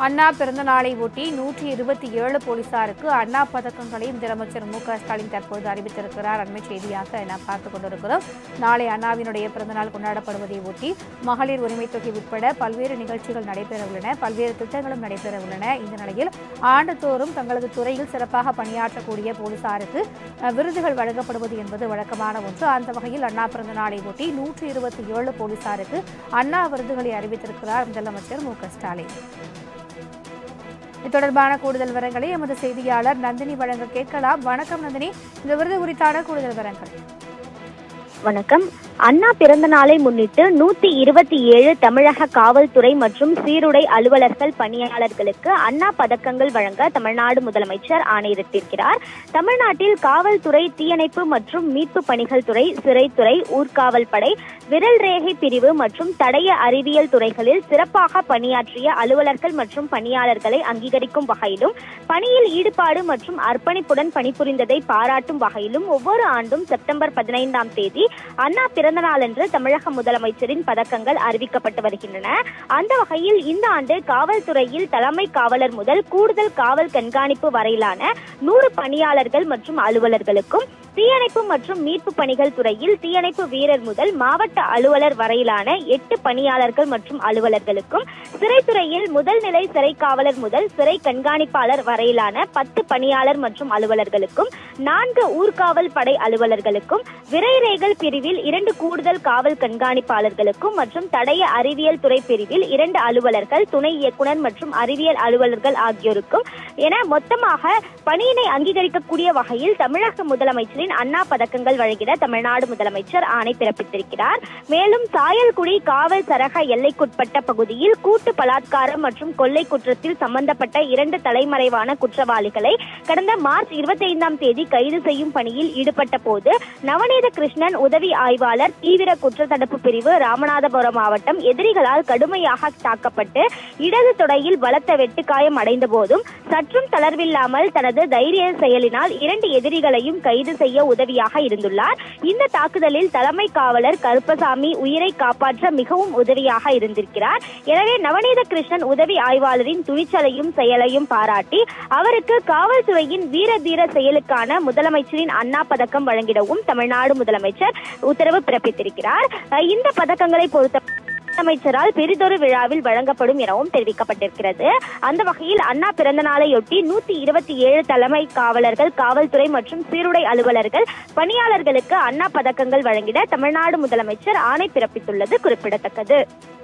அண்ணா பிறந்த நாளை ஒட்டி நூற்றி இருபத்தி ஏழு போலீசாருக்கு அண்ணா பதக்கங்களை முதலமைச்சர் மு க ஸ்டாலின் தற்போது அறிவித்திருக்கிறார் அண்மை செய்தியாக நாம் பார்த்துக் கொண்டிருக்கிறோம் நாளை அண்ணாவினுடைய பிறந்தநாள் கொண்டாடப்படுவதை ஒட்டி மகளிர் உரிமைத் தொகை உட்பட பல்வேறு நிகழ்ச்சிகள் நடைபெற உள்ளன பல்வேறு திட்டங்களும் நடைபெற உள்ளன இந்த நிலையில் ஆண்டுதோறும் தங்களது துறையில் சிறப்பாக பணியாற்றக்கூடிய போலீசாருக்கு அஹ், விருதுகள் வழங்கப்படுவது என்பது வழக்கமான ஒன்று அந்த வகையில் அண்ணா பிறந்த நாளை ஒட்டி நூற்றி இருபத்தி ஏழு போலீசாருக்கு அண்ணா விருதுகளை அறிவித்திருக்கிறார் முதலமைச்சர் மு க ஸ்டாலின் இது தொடர்பான கூடுதல் விவரங்களை எமது செய்தியாளர் நந்தினி வழங்க கேட்கலாம் வணக்கம் நந்தினி இந்த விருது குறித்தான கூடுதல் விவரங்கள் வணக்கம் அண்ணா பிறந்த நாளை முன்னிட்டு நூத்தி இருபத்தி ஏழு தமிழக காவல்துறை மற்றும் சீருடை அலுவலர்கள் பணியாளர்களுக்கு அண்ணா பதக்கங்கள் வழங்க தமிழ்நாடு முதலமைச்சர் ஆணையிட்டிருக்கிறார் தமிழ்நாட்டில் காவல்துறை தீயணைப்பு மற்றும் மீட்பு பணிகள் துறை சிறைத்துறை ஊர்காவல் படை விரல் ரேகை பிரிவு மற்றும் தடய அறிவியல் துறைகளில் சிறப்பாக பணியாற்றிய அலுவலர்கள் மற்றும் பணியாளர்களை அங்கீகரிக்கும் வகையிலும் பணியில் ஈடுபாடு மற்றும் அர்ப்பணிப்புடன் பணிபுரிந்ததை பாராட்டும் வகையிலும் ஒவ்வொரு ஆண்டும் செப்டம்பர் பதினைந்தாம் தேதி அண்ணா பிறந்த நாளன்று தமிழக முதலமைச்சரின் பதக்கங்கள் அறிவிக்கப்பட்டு வருகின்றன அந்த வகையில் இந்த ஆண்டு காவல்துறையில் தலைமை காவலர் முதல் கூடுதல் காவல் கண்காணிப்பு வரையிலான நூறு பணியாளர்கள் மற்றும் அலுவலர்களுக்கும் தீயணைப்பு மற்றும் மீட்பு பணிகள் துறையில் தீயணைப்பு வீரர் முதல் மாவட்ட அலுவலர் வரையிலான எட்டு பணியாளர்கள் மற்றும் அலுவலர்களுக்கும் சிறைத்துறையில் முதல் நிலை சிறை காவலர் முதல் சிறை கண்காணிப்பாளர் வரையிலான பத்து பணியாளர் மற்றும் அலுவலர்களுக்கும் நான்கு ஊர்காவல் படை அலுவலர்களுக்கும் விரைரேகல் பிரிவில் இரண்டு கூடுதல் காவல் கண்காணிப்பாளர்களுக்கும் மற்றும் தடய அறிவியல் துறை பிரிவில் இரண்டு அலுவலர்கள் துணை இயக்குனர் மற்றும் அறிவியல் அலுவலர்கள் ஆகியோருக்கும் என மொத்தமாக பணியினை அங்கீகரிக்கக்கூடிய வகையில் தமிழக முதலமைச்சரின் அண்ணா பதக்கங்கள் வழங்கிட தமிழ்நாடு முதலமைச்சர் ஆணை பிறப்பித்திருக்கிறார் மேலும் சாயல்குடி காவல் சரக எல்லைக்குட்பட்ட பகுதியில் கூட்டு பலாத்காரம் மற்றும் கொள்ளை குற்றத்தில் சம்பந்தப்பட்ட இரண்டு தலைமறைவான குற்றவாளிகளை கடந்த மார்ச் இருபத்தி ஐந்தாம் தேதி கைது செய்யும் பணியில் ஈடுபட்ட போது நவநீத கிருஷ்ணன் உதவி ஆய்வாளர் தீவிர குற்றத்தடுப்பு பிரிவு ராமநாதபுரம் மாவட்டம் எதிரிகளால் கடுமையாக தாக்கப்பட்டு இடது தொடையில் பலத்த வெட்டுக்காயம் அடைந்த போதும் சற்றும் தளர்வில்லாமல் தனது தைரிய செயலினால் இரண்டு எதிரிகளையும் கைது செய்ய உதவியாக இருந்துள்ளார் இந்த தாக்குதலில் தலைமை காவலர் கருப்பசாமி உயிரை காப்பாற்ற மிகவும் உதவியாக இருந்திருக்கிறார் எனவே நவநீத கிருஷ்ணன் உதவி ஆய்வாளரின் துணிச்சலையும் செயலையும் பாராட்டி அவருக்கு காவல்துறையின் வீர தீர செயலுக்கான முதலமைச்சரின் அண்ணா பதக்கம் வழங்கிடவும் தமிழ்நாடு முதலமைச்சர் உத்தரவு பிறப்பித்திருக்கிறார் அஹ் இந்த பதக்கங்களை பொறுத்த முதலமைச்சரால் பெரிதொரு விழாவில் வழங்கப்படும் எனவும் தெரிவிக்கப்பட்டிருக்கிறது அந்த வகையில் அண்ணா பிறந்த நாளையொட்டி நூத்தி இருபத்தி ஏழு தலைமை காவலர்கள் காவல்துறை மற்றும் சீருடை அலுவலர்கள் பணியாளர்களுக்கு அண்ணா பதக்கங்கள் வழங்கிட தமிழ்நாடு முதலமைச்சர் ஆணை பிறப்பித்துள்ளது குறிப்பிடத்தக்கது